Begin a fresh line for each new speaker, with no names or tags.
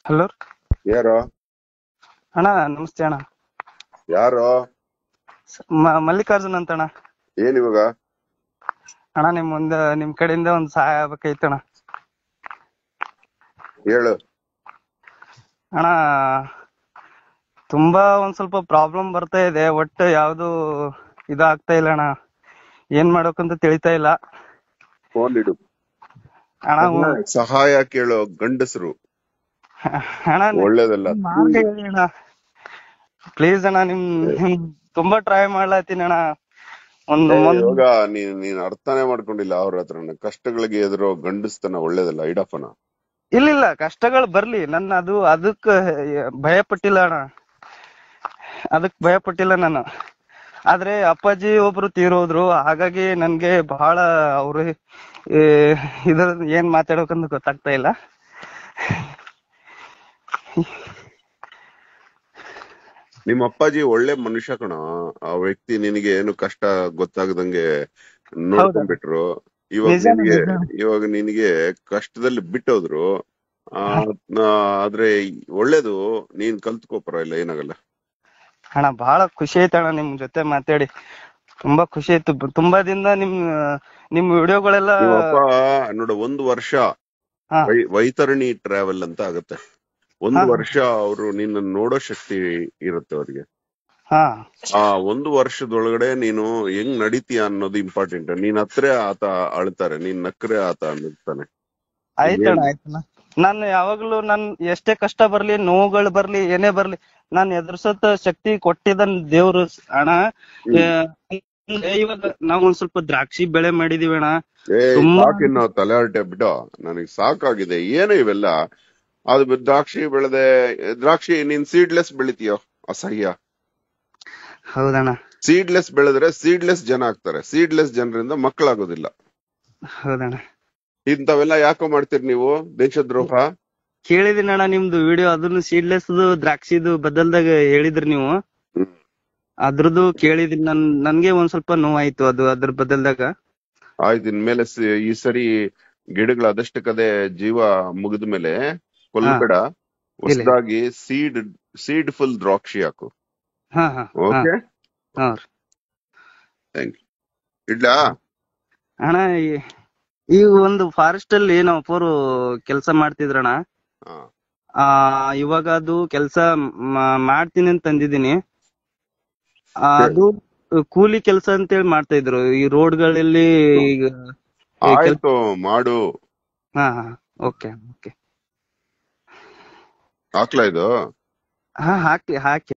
Hello
ಯಾರೋ
ಅಣ್ಣ ನಮಸ್ತೆ ಅಣ್ಣ
ಯಾರೋ
ಸ- ಮ- ಮಲ್ಲಿಕಾರ್ಜುನ್ ಅಂತ ಅಣ್ಣ
ಏನ್ ಇವಾಗ
ಅಣ್ಣ ನಿಮ್ ಮುಂದೆ ನಿಮ್ ಕಡೆಯಿಂದ ಒಂದ್ ಸಹಾಯ ಆಗ್ಬೇಕಾಯ್ತು ಅಣ್ಣ
ಹೇಳು
ಅಣ್ಣ ತುಂಬಾ ಒಂದ್ ಸ್ವಲ್ಪ ಪ್ರಾಬ್ಲಮ್ ಬರ್ತಾ ಇದೆ ಒಟ್ಟು ಯಾವ್ದು ಇದಾಗ್ತಾ ಇಲ್ಲ ಅಣ್ಣ ಏನ್ ಮಾಡ್ಬೇಕಂತ ತಿಳಿತಾ ಇಲ್ಲ
ಫೋನ್ ಇಡು
ಅಣ್ಣ
ಸಹಾಯ ಕೇಳೋ ಗಂಡಸರು
ಅಣ್ಣ
ಒಳ್ಳೇದಲ್ಲ
ಮಾರ್ಗ ಹೇಳಿ ಅಣ್ಣ ಪ್ಲೀಸ್ ಅಣ್ಣ ನಿಮ್ ನಿಮ್ ತುಂಬಾ ಟ್ರೈ ಮಾಡ್ಲಾತೀನಿ ಅಣ್ಣ ಒಂದು
ಏ,
ಒಂದ್
ಇವಾಗ ನೀನ್ ನೀನ್ ಅರ್ಥನೇ ಮಾಡ್ಕೊಂಡಿಲ್ಲ ಅವ್ರ ಹತ್ರ ಕಷ್ಟಗಳಿಗೆ ಎದುರೋ ಗಂಡಸ್ತನ ಒಳ್ಳೇದಲ್ಲ ಇಡಪ್ಪನ
ಇಲ್ಲ ಇಲ್ಲ ಕಷ್ಟಗಳು ಬರ್ಲಿ ನನ್ನ ಅದು ಅದಕ್ಕ ಭಯ ಪಟ್ಟಿಲ್ಲ ಅಣ್ಣ ಅದಕ್ ಭಯ ಪಟ್ಟಿಲ್ಲ ನಾನು ಆದ್ರೆ ಅಪ್ಪಾಜಿ ಒಬ್ರು ತೀರೋದ್ರು ಹಾಗಾಗಿ ನನ್ಗೆ ಬಹಳ ಅವ್ರು ಈ, ಇದ್ರ ಏನ್ ಮಾತಾಡ್ಬೇಕಂತ ಗೊತ್ತಾಗ್ತಾ ಇಲ್ಲ
ನಿಮ್ಮ ಅಪ್ಪಾಜಿ ಒಳ್ಳೆ ಮನುಷ್ಯ ಕಣ ಆ ವ್ಯಕ್ತಿ ನಿನಗೆ ಏನು ಕಷ್ಟ ಗೊತ್ತಾಗದಂಗೆ ನೋಡ್ಕೊಂಡ್ಬಿಟ್ರು ಇವಾಗ
ನಿಜಾನೇ,
ನಿನಗೆ
ನಿಜಾನೇ.
ಇವಾಗ ನಿನಗೆ ಕಷ್ಟದಲ್ಲಿ ಬಿಟ್ಟೋದ್ರು ಆ, ನಾ- ಆದ್ರೆ ಒಳ್ಳೇದು ನೀನ್ ಕಲ್ತ್ಕೋ ಪರವಾಗಿಲ್ಲ ಏನಾಗಲ್ಲ
ಅಣ್ಣ ಬಹಳ ಖುಷಿ ಆಯ್ತು ಅಣ್ಣ ನಿಮ್ ಜೊತೆ ಮಾತಾಡಿ ತುಂಬಾ ಖುಷಿ ಆಯ್ತು ಬ- ತುಂಬಾ ದಿನದ ನಿಮ್ ನಿಮ್ ವಿಡಿಯೋಗಳೆಲ್ಲ
ನಿಮ್ಮಪ್ಪ ನೋಡು ಒಂದು ವರ್ಷ
ಹಾ
ವೈ- ವೈತರಣಿ ಟ್ರಾವೆಲ್ ಅಂತ ಆಗತ್ತೆ ಒಂದು
ಹಾ.
ವರ್ಷ ಅವರು ನಿನ್ನ ನೋಡೋ ಶಕ್ತಿ ಇರುತ್ತೆ ಅವ್ರಿಗೆ
ಹಾ
ಆ ಒಂದು ವರ್ಷದೊಳಗಡೆ ನೀನು ಹೆಂಗ್ ನಡೀತೀಯ ಅನ್ನೋದು ಇಂಪಾರ್ಟೆಂಟ್ ನೀನ್ ಹತ್ರ ಆತ ಅಳ್ತಾರೆ ನೀನ್ ನಕ್ರೆ ಆತ ಅನ್ನುತ್ತಾನೆ
ಆಯ್ತಣ್ಣ ಆಯ್ತಣ್ಣ ನಾನು ಯಾವಾಗ್ಲೂ ನನ್ ಎಷ್ಟೇ ಕಷ್ಟ ಬರ್ಲಿ ನೋವುಗಳು ಬರ್ಲಿ ಏನೇ ಬರ್ಲಿ ನಾನ್ ಎದುರ್ಸೋತ ಶಕ್ತಿ ಕೊಟ್ಟಿದ್ದನ್ ದೇವ್ರು ಅಣ್ಣ ಆ, ಇವಾಗ ನಾವ್ ಒಂದ್ ಸ್ವಲ್ಪ ದ್ರಾಕ್ಷಿ ಬೆಳೆ ಮಾಡಿದೀವಿ ಅಣ್ಣ
ಏ
ತುಂಬಾ-
ಸಾಕಿನ್ನು ತಲೆ ಹರಟೆ ಬಿಡು ನನಗ್ ಸಾಕಾಗಿದೆ ಏನು ಇವೆಲ್ಲ ಅದು ಬಿ- ದ್ರಾಕ್ಷಿ ಬೆಳೆದೆ ದ್ರಾಕ್ಷಿ ನೀನ್ ಸೀಡ್ಲೆಸ್ ಬೆಳಿತೀಯೋ ಅಸಹ್ಯ
ಹೌದಣ್ಣ
ಸೀಡ್ಲೆಸ್ ಬೆಳೆದ್ರೆ ಸೀಡ್ಲೆಸ್ ಜನ ಆಗ್ತಾರೆ ಸೀಡ್ಲೆಸ್ ಜನರಿಂದ ಮಕ್ಕಳಾಗೋದಿಲ್ಲ
ಹೌದಣ್ಣ
ಇಂಥವೆಲ್ಲ ಯಾಕೋ ಮಾಡ್ತೀರಿ ನೀವು ದೇಶದ್ರೋಹ
ಕೇಳಿದೀನಿ ಅಣ್ಣ ನಿಮ್ದು ವಿಡಿಯೋ ಅದನ್ನು ಸೀಡ್ಲೆಸ್ ದ್ರಾಕ್ಷಿದು ಬದಲ್ದಾಗ ಹೇಳಿದ್ರಿ ನೀವು
ಹ್ಮ್.
ಅದ್ರದ್ದು ಕೇಳಿದೀನಿ ನನ್ ನನ್ಗೆ ಒಂದ್ ಸ್ವಲ್ಪ ನೋವಾಯ್ತು ಅದು ಅದ್ರ ಬದಲ್ದಾಗ
ಆಯ್ತು ಇನ್ಮೇಲೆ ಸ- ಈ ಸರಿ ಗಿಡಗಳ ಅದಷ್ಟಕ್ಕದೆ ಜೀವ ಮುಗಿದ ಮೇಲೆ ಕೊಲ್ಬೇಡ ಹೊಸದಾಗಿ ಸೀಡ್ ಸೀಡ್ ಫುಲ್ ದ್ರಾಕ್ಷಿ ಹಾಕು
ಹಾ ಹಾ ಹಾ
ಓಕೆ
ಹಾ
ಥ್ಯಾಂಕ್ ಯು ಇಡ್ಲಾ
ಅಣ್ಣ ಈ- ಈಗ ಒಂದು ಫಾರೆಸ್ಟ್ ಅಲ್ಲಿ ನಾವು ಅಪ್ಪರು ಕೆಲಸ ಮಾಡ್ತಿದ್ರಣ್ಣ
ಹಾ.
ಆ ಇವಾಗ ಅದು ಕೆಲಸ ಮಾಡ್ತೀನಿ ಅಂತ ತಂದಿದ್ದೀನಿ ಆ, ಅದು ಕೂಲಿ ಕೆಲಸ ಅಂತೇಳಿ ಮಾಡ್ತಾ ಇದ್ರು ಈ ರೋಡ್ಗಳಲ್ಲಿ ಈಗ ಈ ಕೆಲ್-
ಆಯ್ತು ಮಾಡು
ಹಾ ಹಾ ಓಕೆ ಓಕೆ
ಹಾಕ್ಲಾ ಇದು
ಹಾ ಹಾಕಿ ಹಾಕಿ